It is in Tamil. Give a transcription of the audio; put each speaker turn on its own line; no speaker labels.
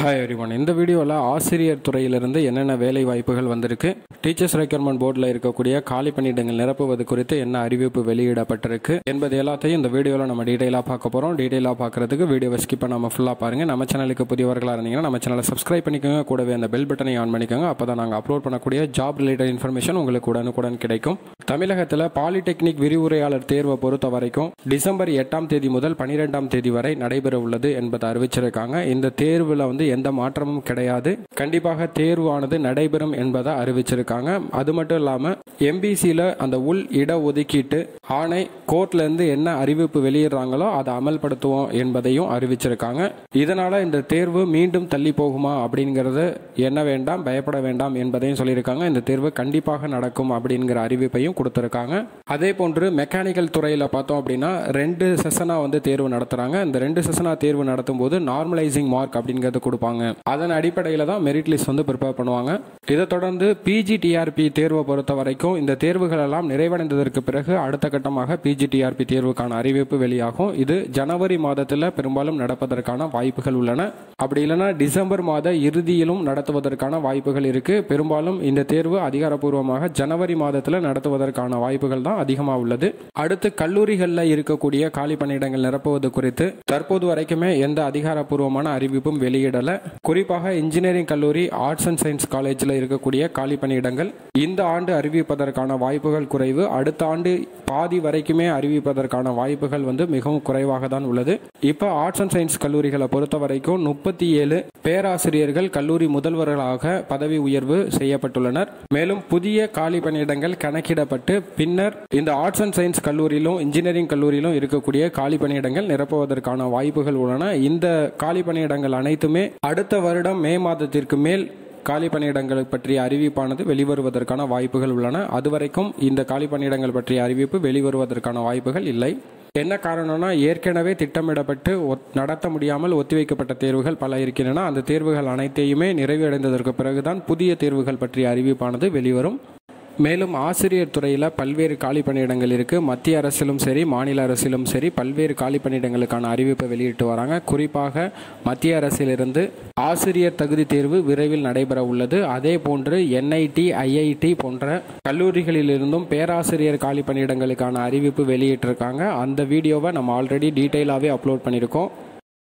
ஹாய் எவ்ரிவன் இந்த வீடியோவில் ஆசிரியர் துறையிலிருந்து என்னென்ன வேலை வாய்ப்புகள் வந்திருக்கு டீச்சர்ஸ் ரெக்யர்மெண்ட் போர்டில் இருக்கக்கூடிய காலி பணியிடங்கள் நிரப்புவது குறித்து என்ன அறிவிப்பு வெளியிடப்பட்டிருக்கு என்பது எல்லாத்தையும் இந்த வீடியோவில் நம்ம டீட்டெயிலாக பார்க்க போகிறோம் டீட்டெயிலாக பார்க்கறதுக்கு வீடியோவை ஸ்கிப் பண்ணாமல் ஃபுல்லாக பாருங்கள் நம்ம சேனலுக்கு புதியவர்களாக இருந்தீங்கன்னா நம்ம சேனலை சப்ஸ்கிரைப் பண்ணிக்கோங்க கூடவே அந்த பெல் பட்டனை ஆன் பண்ணிக்கோங்க அப்போ தான் நாங்கள் அப்லோட் பண்ணக்கூடிய ஜாப் ரிலேட்டட் இன்ஃபர்மேஷன் உங்களுக்கு உடனுக்குடன் கிடைக்கும் தமிழகத்தில் பாலிடெக்னிக் விரிவுரையாளர் தேர்வை பொறுத்த வரைக்கும் டிசம்பர் எட்டாம் தேதி முதல் பனிரெண்டாம் தேதி வரை நடைபெற உள்ளது என்பதை அறிவிச்சிருக்காங்க இந்த தேர்வில் வந்து எந்த மாற்றமும் கிடையாது கண்டிப்பாக தேர்வானது நடைபெறும் என்பதை அறிவிச்சிருக்காங்க அது மட்டும் இல்லாமல் எம்பிசியில் அந்த உள் இட ஒதுக்கீட்டு ஆணை கோர்ட்ல இருந்து என்ன அறிவிப்பு வெளியிடுறாங்களோ அதை அமல்படுத்துவோம் என்பதையும் அறிவிச்சிருக்காங்க இதனால இந்த தேர்வு மீண்டும் தள்ளி போகுமா அப்படிங்கிறது என்ன வேண்டாம் பயப்பட வேண்டாம் என்பதையும் சொல்லியிருக்காங்க இந்த தேர்வு கண்டிப்பாக நடக்கும் அப்படிங்கிற அறிவிப்பையும் கொடுத்திருக்காங்க அதே போன்று மெக்கானிக்கல் துறையில் பார்த்தோம் அப்படின்னா ரெண்டு செஷனாக வந்து தேர்வு நடத்துறாங்க இந்த ரெண்டு செஷனாக தேர்வு நடத்தும் போது நார்மலைசிங் மார்க் அப்படிங்கிறது கொடுப்பாங்க அதன் அடிப்படையில் தான் மெரிட் லிஸ்ட் வந்து ப்ரிப்பேர் பண்ணுவாங்க இதை தொடர்ந்து பிஜிடிஆர்பி தேர்வை பொறுத்த வரைக்கும் இந்த தேர்வுகள் எல்லாம் நிறைவடைந்ததற்கு பிறகு அடுத்த கட்டமாக பிஜிடிஆர்பி தேர்வுக்கான அறிவிப்பு வெளியாகும் இது ஜனவரி மாதத்தில் பெரும்பாலும் நடப்பதற்கான வாய்ப்புகள் உள்ளன அப்படி இல்லைன்னா டிசம்பர் மாத இறுதியிலும் நடத்துவதற்கான வாய்ப்புகள் இருக்கு பெரும்பாலும் இந்த தேர்வு அதிகாரப்பூர்வமாக ஜனவரி மாதத்தில் நடத்துவதற்கான வாய்ப்புகள் தான் அதிகமாக உள்ளது அடுத்து கல்லூரிகளில் இருக்கக்கூடிய காலி பணியிடங்கள் நிரப்புவது குறித்து தற்போது வரைக்குமே எந்த அதிகாரப்பூர்வமான அறிவிப்பும் வெளியிடல குறிப்பாக இன்ஜினியரிங் கல்லூரி ஆர்ட்ஸ் அண்ட் சயின்ஸ் காலேஜில் இருக்கக்கூடிய காலி பணியிடங்கள் இந்த ஆண்டு அறிவிப்பதற்கான வாய்ப்புகள் குறைவு அடுத்த ஆண்டு பாதி வரைக்குமே அறிவிப்பதற்கான வாய்ப்புகள் வந்து மிகவும் குறைவாக தான் உள்ளது இப்போ ஆர்ட்ஸ் அண்ட் சயின்ஸ் கல்லூரிகளை பொறுத்த வரைக்கும் முப்பத்தி ஏழு பேராசிரியர்கள் கல்லூரி முதல்வர்களாக பதவி உயர்வு செய்யப்பட்டுள்ளனர் மேலும் புதிய காலி பணியிடங்கள் கணக்கிடப்பட்டு பின்னர் இந்த ஆர்ட்ஸ் அண்ட் சயின்ஸ் கல்லூரியிலும் இன்ஜினியரிங் கல்லூரியிலும் இருக்கக்கூடிய காலி பணியிடங்கள் நிரப்புவதற்கான வாய்ப்புகள் உள்ளன இந்த காலி பணியிடங்கள் அனைத்துமே அடுத்த வருடம் மே மாதத்திற்கு மேல் காலி பணியிடங்கள் பற்றிய அறிவிப்பானது வெளிவருவதற்கான வாய்ப்புகள் உள்ளன அதுவரைக்கும் இந்த காலி பணியிடங்கள் பற்றிய அறிவிப்பு வெளிவருவதற்கான வாய்ப்புகள் இல்லை என்ன காரணம்னா ஏற்கனவே திட்டமிடப்பட்டு ஒத்- நடத்த முடியாமல் ஒத்திவைக்கப்பட்ட தேர்வுகள் பல இருக்கின்றன அந்த தேர்வுகள் அனைத்தையுமே நிறைவடைந்ததற்கு பிறகுதான் புதிய தேர்வுகள் பற்றிய அறிவிப்பானது வெளிவரும் மேலும் ஆசிரியர் துறையில் பல்வேறு காலி பணியிடங்கள் இருக்குது மத்திய அரசிலும் சரி மாநில அரசிலும் சரி பல்வேறு காலி பணியிடங்களுக்கான அறிவிப்பை வெளியிட்டு வராங்க குறிப்பாக மத்திய அரசிலிருந்து ஆசிரியர் தகுதி தேர்வு விரைவில் நடைபெற உள்ளது அதே போன்று என்ஐடி ஐஐடி போன்ற கல்லூரிகளிலிருந்தும் பேராசிரியர் காலி பணியிடங்களுக்கான அறிவிப்பு வெளியிட்டிருக்காங்க அந்த வீடியோவை நம்ம ஆல்ரெடி டீட்டெயிலாகவே அப்லோட் பண்ணியிருக்கோம்